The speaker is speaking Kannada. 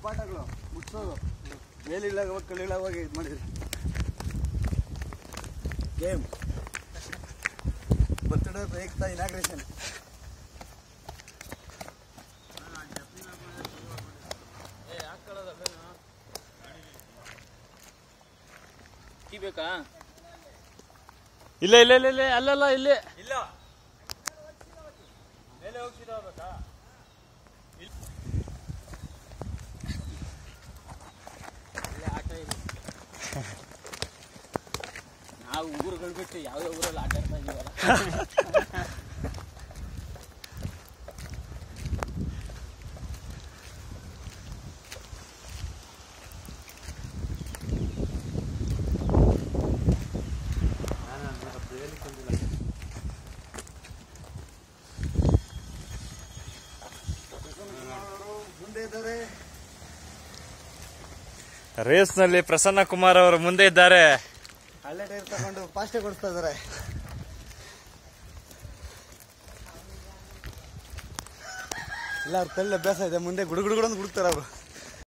ಪಾಠಗಳು ಮುಟ್ಸೋದು ಮೇಲಿಳಾಗ ಕಲ್ಲಿಳಾಗ ಇದು ಮಾಡಿದ್ರಿ ಗೇಮ್ ಬರ್ತ್ಡೇ ಪ್ರಯುಕ್ತ ಇನಾಗ್ರೇಷನ್ ಬೇಕಾ ಇಲ್ಲ ಇಲ್ಲ ಇಲ್ಲ ಇಲ್ಲ ಅಲ್ಲಲ್ಲ ಇಲ್ಲಿ ಇಲ್ಲ ಮೇಲೆ ಹೋಗ್ತಿರೋಬೇಕಾ ಆಟ ಇದೆ ನಾವು ಊರುಗಳು ಬಿಟ್ಟು ಯಾವ್ಯಾವ ಊರಲ್ಲಿ ಆಟ ಆಡ್ತಾ ಇದೀವಲ್ಲ ಮುಂದೆ ಇದ್ದಾರೆ ರೇಸ್ನಲ್ಲಿ ಪ್ರಸನ್ನ ಕುಮಾರ್ ಅವರು ಮುಂದೆ ಇದ್ದಾರೆ ಹಳ್ಳೆ ಟೈರ್ ತಗೊಂಡು ಫಾಸ್ಟೇ ಕೊಡಿಸ್ತಾ ಇದಾರೆ ಇಲ್ಲ ಅವ್ರ ತಲೆ ಅಭ್ಯಾಸ ಇದೆ ಮುಂದೆ ಗುಡುಗುಡುಗುಡು ಅಂತ ಗುಡುಕ್ತಾರೆ ಅವರು